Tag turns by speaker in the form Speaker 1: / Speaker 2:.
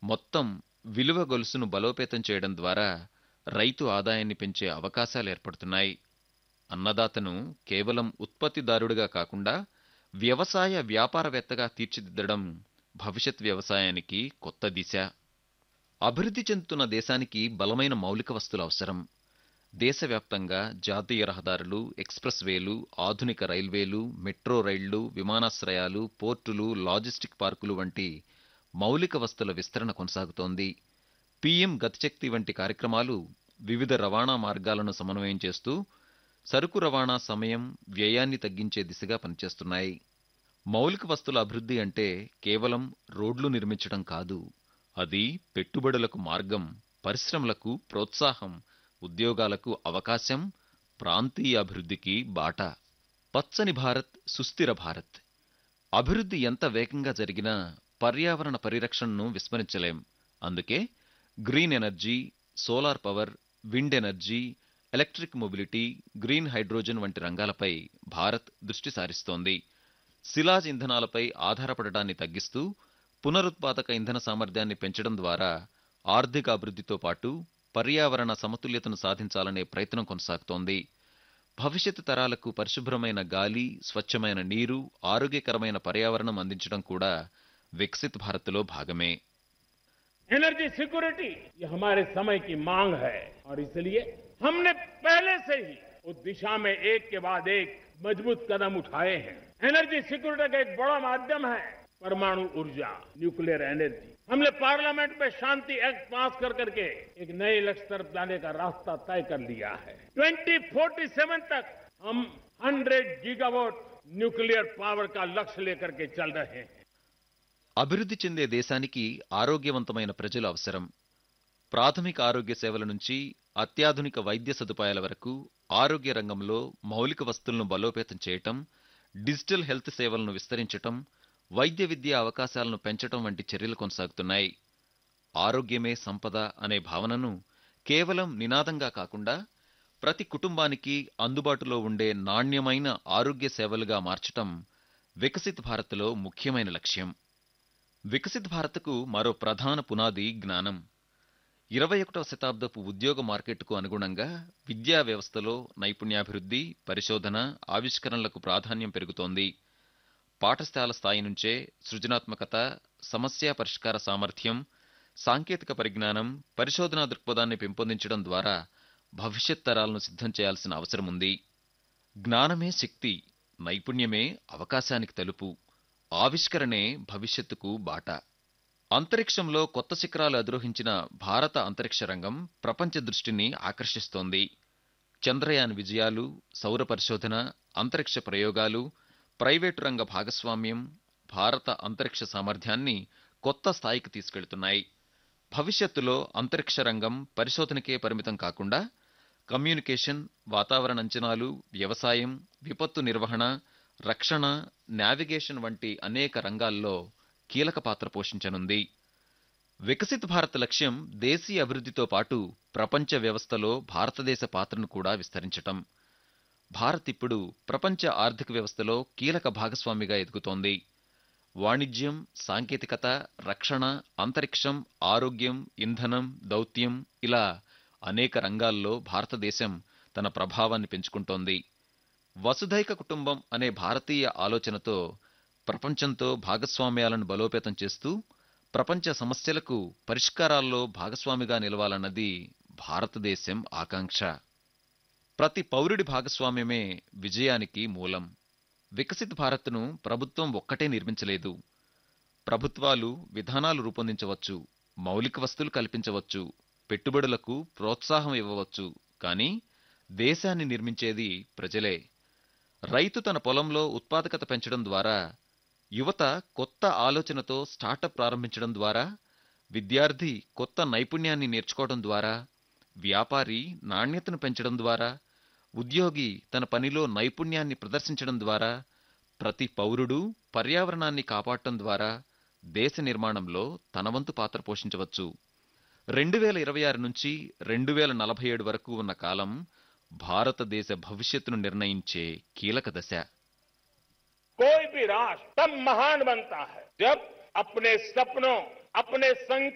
Speaker 1: మొత్తం విలువ గొలుసును బలోపేతం చేయడం ద్వారా రైతు ఆదాయాన్ని పెంచే అవకాశాలు ఏర్పడుతున్నాయి అన్నదాతను కేవలం ఉత్పత్తిదారుడిగా కాకుండా వ్యవసాయ వ్యాపారవేత్తగా తీర్చిదిద్దడం భవిష్యత్ వ్యవసాయానికి కొత్త దిశ అభివృద్ధి చెందుతున్న దేశానికి బలమైన మౌలిక వస్తువులు అవసరం దేశవ్యాప్తంగా జాతీయ రహదారులు ఎక్స్ప్రెస్ వేలు ఆధునిక రైల్వేలు మెట్రో రైళ్లు విమానాశ్రయాలు పోర్టులు లాజిస్టిక్ పార్కులు వంటి మౌలిక వస్తువుల విస్తరణ కొనసాగుతోంది పీఎం గతిశక్తి వంటి కార్యక్రమాలు వివిధ రవాణా మార్గాలను సమన్వయం చేస్తూ సరుకు రవాణా సమయం వ్యయాన్ని తగ్గించే దిశగా పనిచేస్తున్నాయి మౌలిక వస్తువుల అభివృద్ధి అంటే కేవలం రోడ్లు నిర్మించడం కాదు అది పెట్టుబడులకు మార్గం పరిశ్రమలకు ప్రోత్సాహం ఉద్యోగాలకు అవకాశం ప్రాంతీయ అభివృద్ధికి బాట పచ్చని భారత్ సుస్థిర భారత్ అభివృద్ధి ఎంత వేగంగా జరిగినా పర్యావరణ పరిరక్షణను విస్మరించలేం అందుకే green energy solar power wind energy electric mobility green hydrogen వంటి రంగాలపై భారత్ దృష్టి సారిస్తోంది శిలాజ్ ఇంధనాలపై ఆధారపడడాన్ని తగ్గిస్తూ పునరుత్పాదక ఇంధన సామర్థ్యాన్ని పెంచడం ద్వారా ఆర్థిక అభివృద్ధితో పాటు పర్యావరణ సమతుల్యతను సాధించాలనే ప్రయత్నం కొనసాగుతోంది భవిష్యత్తు తరాలకు పరిశుభ్రమైన గాలి స్వచ్ఛమైన నీరు ఆరోగ్యకరమైన పర్యావరణం అందించడం కూడా వికసిత్ భారత్లో భాగమే
Speaker 2: एनर्जी सिक्योरिटी ये हमारे समय की मांग है और इसलिए हमने पहले से ही उस दिशा में एक के बाद एक मजबूत कदम उठाए हैं एनर्जी सिक्योरिटी का एक बड़ा माध्यम है परमाणु ऊर्जा न्यूक्लियर एनर्जी हमने पार्लियामेंट में शांति एक्ट पास कर करके एक नए लक्ष्य तरफ जाने का रास्ता तय कर लिया है 2047 तक हम 100 गीगावाट न्यूक्लियर पावर का लक्ष्य लेकर के चल रहे हैं
Speaker 1: అభివృద్ధి చెందే దేశానికి ఆరోగ్యవంతమైన ప్రజలు అవసరం ప్రాథమిక ఆరోగ్య సేవల నుంచి అత్యాధునిక వైద్య సదుపాయాల వరకు ఆరోగ్య రంగంలో మౌలిక వస్తువులను బలోపేతం చేయటం డిజిటల్ హెల్త్ సేవలను విస్తరించటం వైద్య విద్య అవకాశాలను పెంచటం వంటి చర్యలు కొనసాగుతున్నాయి ఆరోగ్యమే సంపద అనే భావనను కేవలం నినాదంగా కాకుండా ప్రతి కుటుంబానికి అందుబాటులో ఉండే నాణ్యమైన ఆరోగ్య సేవలుగా మార్చటం వికసిత్ భారత్లో ముఖ్యమైన లక్ష్యం వికసిత్ భారత్కు మరో ప్రధాన పునాది జ్ఞానం ఇరవై ఒకటవ శతాబ్దపు ఉద్యోగ మార్కెట్కు అనుగుణంగా విద్యా వ్యవస్థలో నైపుణ్యాభివృద్ధి పరిశోధన ఆవిష్కరణలకు ప్రాధాన్యం పెరుగుతోంది పాఠశాల స్థాయి నుంచే సృజనాత్మకత సమస్య పరిష్కార సామర్థ్యం సాంకేతిక పరిజ్ఞానం పరిశోధనా దృక్పథాన్ని పెంపొందించడం ద్వారా భవిష్యత్ తరాలను సిద్ధం చేయాల్సిన అవసరం ఉంది జ్ఞానమే శక్తి నైపుణ్యమే అవకాశానికి తలుపు ఆవిష్కరణే భవిష్యత్తుకు బాట అంతరిక్షంలో కొత్త శిఖరాలు అధిరోహించిన భారత అంతరిక్ష రంగం ప్రపంచ దృష్టిని ఆకర్షిస్తోంది చంద్రయాన్ విజయాలు సౌర పరిశోధన అంతరిక్ష ప్రయోగాలు ప్రైవేటు రంగ భాగస్వామ్యం భారత అంతరిక్ష సామర్థ్యాన్ని కొత్త స్థాయికి తీసుకెళ్తున్నాయి భవిష్యత్తులో అంతరిక్ష రంగం పరిశోధనకే పరిమితం కాకుండా కమ్యూనికేషన్ వాతావరణ అంచనాలు వ్యవసాయం విపత్తు నిర్వహణ రక్షణ నావిగేషన్ వంటి అనేక రంగాల్లో కీలక పాత్ర పోషించనుంది వికసిత్ భారత్ లక్ష్యం దేశీయ అభివృద్ధితో పాటు ప్రపంచ వ్యవస్థలో భారతదేశ పాత్రను కూడా విస్తరించటం భారత్ ఇప్పుడు ప్రపంచ ఆర్థిక వ్యవస్థలో కీలక భాగస్వామిగా ఎదుగుతోంది వాణిజ్యం సాంకేతికత రక్షణ అంతరిక్షం ఆరోగ్యం ఇంధనం దౌత్యం ఇలా అనేక రంగాల్లో భారతదేశం తన ప్రభావాన్ని పెంచుకుంటోంది వసుధైక కుటుంబం అనే భారతీయ ఆలోచనతో ప్రపంచంతో భాగస్వామ్యాలను బలోపేతం చేస్తూ ప్రపంచ సమస్యలకు పరిష్కారాల్లో భాగస్వామిగా నిలవాలన్నది భారతదేశం ఆకాంక్ష ప్రతి పౌరుడి భాగస్వామ్యమే విజయానికి మూలం వికసిత్ భారత్ను ప్రభుత్వం ఒక్కటే నిర్మించలేదు ప్రభుత్వాలు విధానాలు రూపొందించవచ్చు మౌలిక వస్తువులు కల్పించవచ్చు పెట్టుబడులకు ప్రోత్సాహం ఇవ్వవచ్చు కానీ దేశాన్ని నిర్మించేది ప్రజలే రైతు తన పొలంలో ఉత్పాదకత పెంచడం ద్వారా యువత కొత్త ఆలోచనతో స్టార్టప్ ప్రారంభించడం ద్వారా విద్యార్థి కొత్త నైపుణ్యాన్ని నేర్చుకోవడం ద్వారా వ్యాపారి నాణ్యతను పెంచడం ద్వారా ఉద్యోగి తన పనిలో నైపుణ్యాన్ని ప్రదర్శించడం ద్వారా ప్రతి పౌరుడు పర్యావరణాన్ని కాపాడటం ద్వారా దేశ నిర్మాణంలో తన వంతు పాత్ర పోషించవచ్చు రెండు వేల ఇరవై ఆరు నుంచి రెండు వేల నలభై ఏడు వరకు ఉన్న కాలం భారతదేశ భవిష్యత్తును నిర్ణయించే కీలక దశ
Speaker 2: कोई भी राष्ट्र तब महान बनता है जब अपने सपनों अपने संकल्प